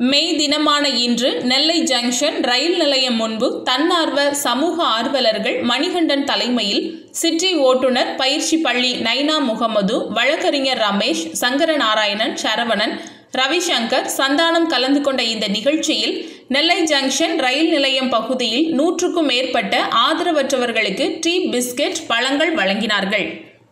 மே தினமான இன்று நெல்லை ஜங்ஷன் ரயில் நிலையம் முன்பு தன்னார்வ சமூக ஆர்வலர்கள் மணிகண்டன் தலைமையில் சிற்றி ஓட்டுநர் பயிற்சி பள்ளி நைனா முகமது வழக்கறிஞர் ரமேஷ் சங்கரநாராயணன் சரவணன் ரவிசங்கர் சந்தானம் கலந்து கொண்ட இந்த நிகழ்ச்சியில் நெல்லை ஜங்ஷன் ரயில் நிலையம் பகுதியில் நூற்றுக்கும் மேற்பட்ட ஆதரவற்றவர்களுக்கு டீ பிஸ்கெட் பழங்கள் வழங்கினார்கள்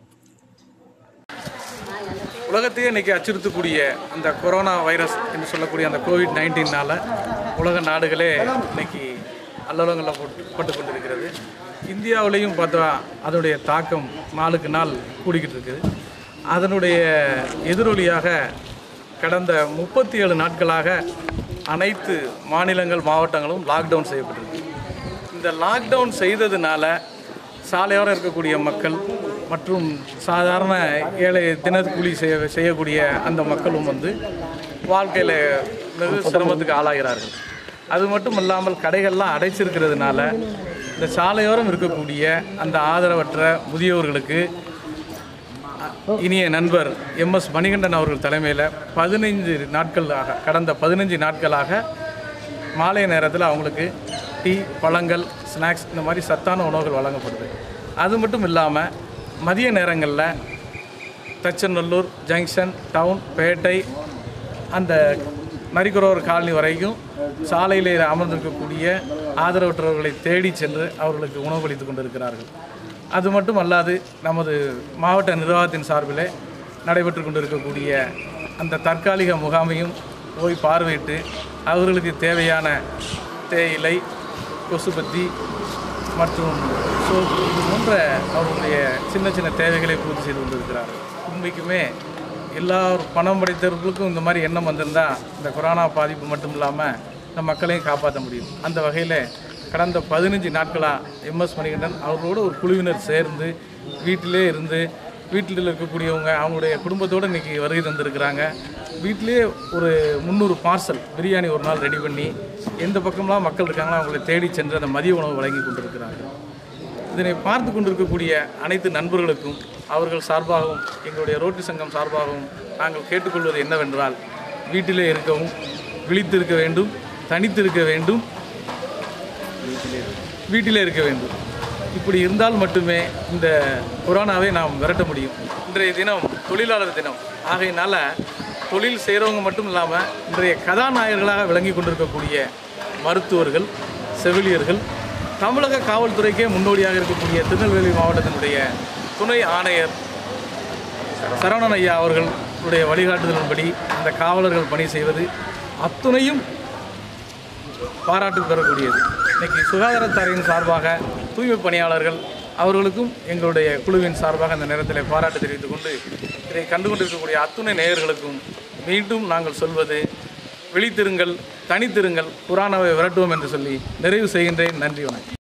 உலகத்தையே இன்றைக்கி அச்சுறுத்தக்கூடிய அந்த கொரோனா வைரஸ் என்று சொல்லக்கூடிய அந்த கோவிட் நைன்டீனால் உலக நாடுகளே இன்னைக்கு அல்லலங்களில் போட்டு பட்டு கொண்டிருக்கிறது இந்தியாவிலையும் பார்த்தா அதனுடைய தாக்கம் நாளுக்கு நாள் கூடிக்கிட்டு இருக்குது அதனுடைய எதிரொலியாக கடந்த முப்பத்தி ஏழு நாட்களாக அனைத்து மாநிலங்கள் மாவட்டங்களும் லாக்டவுன் செய்யப்பட்டிருக்கு இந்த லாக்டவுன் செய்ததுனால சாலையோரம் இருக்கக்கூடிய மக்கள் மற்றும் சாதாரண ஏழை தினக்கூலி செய்ய செய்யக்கூடிய அந்த மக்களும் வந்து வாழ்க்கையில் வெகு சிரமத்துக்கு ஆளாகிறார்கள் அது மட்டும் இல்லாமல் கடைகள்லாம் அடைச்சிருக்கிறதுனால இந்த சாலையோரம் இருக்கக்கூடிய அந்த ஆதரவற்ற முதியோர்களுக்கு இனிய நண்பர் எம்எஸ் மணிகண்டன் அவர்கள் தலைமையில் பதினைஞ்சு நாட்களாக கடந்த பதினஞ்சு நாட்களாக மாலை நேரத்தில் அவங்களுக்கு டீ பழங்கள் ஸ்நாக்ஸ் இந்த மாதிரி சத்தான உணவுகள் வழங்கப்படுது அது மட்டும் இல்லாமல் மதிய நேரங்களில் தச்சநல்லூர் ஜங்ஷன் டவுன் பேட்டை அந்த நரிக்குறவர் காலனி வரைக்கும் சாலையில் அமர்ந்திருக்கக்கூடிய ஆதரவற்றவர்களை தேடி சென்று அவர்களுக்கு உணவளித்து கொண்டிருக்கிறார்கள் அது மட்டும் அல்லாது நமது மாவட்ட நிர்வாகத்தின் சார்பில் நடைபெற்று கொண்டிருக்கக்கூடிய அந்த தற்காலிக முகாமையும் போய் பார்வையிட்டு அவர்களுக்கு தேவையான தேயிலை கொசுபத்தி மற்றும் சோப்பு இது போன்ற அவர்களுடைய சின்ன சின்ன தேவைகளை பூர்த்தி செய்து கொண்டிருக்கிறார்கள் உண்மைக்குமே எல்லா பணம் படைத்தவர்களுக்கும் இந்த மாதிரி எண்ணம் வந்திருந்தால் இந்த கொரோனா பாதிப்பு மட்டும் இல்லாமல் இந்த மக்களையும் காப்பாற்ற முடியும் அந்த வகையில் கடந்த பதினஞ்சு நாட்களாக எம்எஸ் மணிகண்டன் அவர்களோட ஒரு குழுவினர் சேர்ந்து வீட்டிலே இருந்து வீட்டில் இருக்கக்கூடியவங்க அவங்களுடைய குடும்பத்தோடு இன்றைக்கி வருகை தந்திருக்கிறாங்க வீட்டிலே ஒரு முந்நூறு பார்சல் பிரியாணி ஒரு நாள் ரெடி பண்ணி எந்த பக்கம்லாம் மக்கள் இருக்காங்களோ அவங்களை தேடி சென்று அந்த மதிய உணவு வழங்கி கொண்டிருக்கிறார்கள் இதனை பார்த்து கொண்டிருக்கக்கூடிய அனைத்து நண்பர்களுக்கும் அவர்கள் சார்பாகவும் எங்களுடைய ரோட்டி சங்கம் சார்பாகவும் நாங்கள் கேட்டுக்கொள்வது என்னவென்றால் வீட்டிலே இருக்கவும் விழித்திருக்க வேண்டும் தனித்திருக்க வேண்டும் வீட்டிலே இருக்க வேண்டும் இப்படி இருந்தால் மட்டுமே இந்த கொரோனாவை நாம் விரட்ட முடியும் இன்றைய தினம் தொழிலாளர் தினம் ஆகையினால தொழில் செய்கிறவங்க மட்டும் இல்லாமல் இன்றைய கதாநாயகர்களாக விளங்கி கொண்டிருக்கக்கூடிய மருத்துவர்கள் செவிலியர்கள் தமிழக காவல்துறைக்கே முன்னோடியாக இருக்கக்கூடிய திருநெல்வேலி மாவட்டத்தினுடைய துணை ஆணையர் சரவணன் ஐயா அவர்களுடைய வழிகாட்டுதலின்படி அந்த காவலர்கள் பணி செய்வது அத்துணையும் பாராட்டு பெறக்கூடியது இன்னைக்கு சுகாதாரத்துறையின் சார்பாக தூய்மை பணியாளர்கள் அவர்களுக்கும் எங்களுடைய குழுவின் சார்பாக அந்த நேரத்தில் பாராட்டு தெரிவித்துக் கொண்டு இதை கண்டு கொண்டிருக்கக்கூடிய அத்துணை நேயர்களுக்கும் மீண்டும் நாங்கள் சொல்வது விழித்திருங்கள் தனித்திருங்கள் புராணவை விரட்டுவோம் என்று சொல்லி நிறைவு செய்கின்றேன் நன்றி வணக்கம்